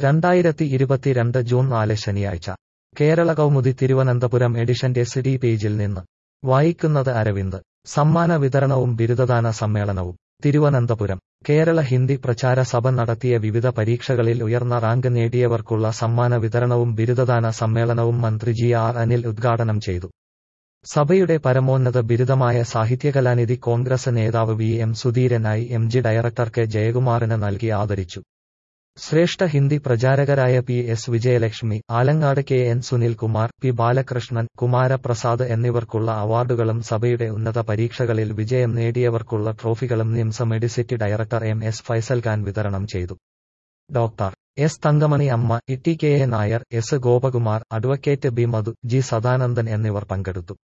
രണ്ടായിരത്തി ഇരുപത്തിരണ്ട് ജൂൺ നാല് ശനിയാഴ്ച കേരള കൗമുദി തിരുവനന്തപുരം എഡിഷന്റെ സിഡി പേജിൽ നിന്ന് വായിക്കുന്നത് അരവിന്ദ് സമ്മാന വിതരണവും ബിരുദദാന സമ്മേളനവും തിരുവനന്തപുരം കേരള ഹിന്ദി പ്രചാര സഭ നടത്തിയ വിവിധ പരീക്ഷകളിൽ ഉയർന്ന റാങ്ക് നേടിയവർക്കുള്ള സമ്മാന വിതരണവും ബിരുദദാന സമ്മേളനവും മന്ത്രി ജി ആർ അനിൽ ഉദ്ഘാടനം ചെയ്തു സഭയുടെ പരമോന്നത ബിരുദമായ സാഹിത്യകലാനിധി കോൺഗ്രസ് നേതാവ് വി എം സുധീരനായി എം ജി ഡയറക്ടർ കെ ജയകുമാറിന് നൽകി ആദരിച്ചു ശ്രേഷ്ഠ ഹിന്ദി പ്രചാരകരായ P S Vijayalakshmi Alangad K N Sunilkumar P Balakrishnan Kumaraprasad എന്നിവർക്കുള്ള അവാർഡുകളും സഭയുടെ ഉന്നത പരീക്ഷകളിൽ വിജയം നേടിയവർക്കുള്ള ട്രോഫികളും NIMS Medicity director M S Faisal Khan വിതരണം ചെയ്തു doctor S Thankamani Amma E T K A Nair S Gopakumar advocate B Madhu G Sadanandan എന്നിവർ പങ്കെടുത്തു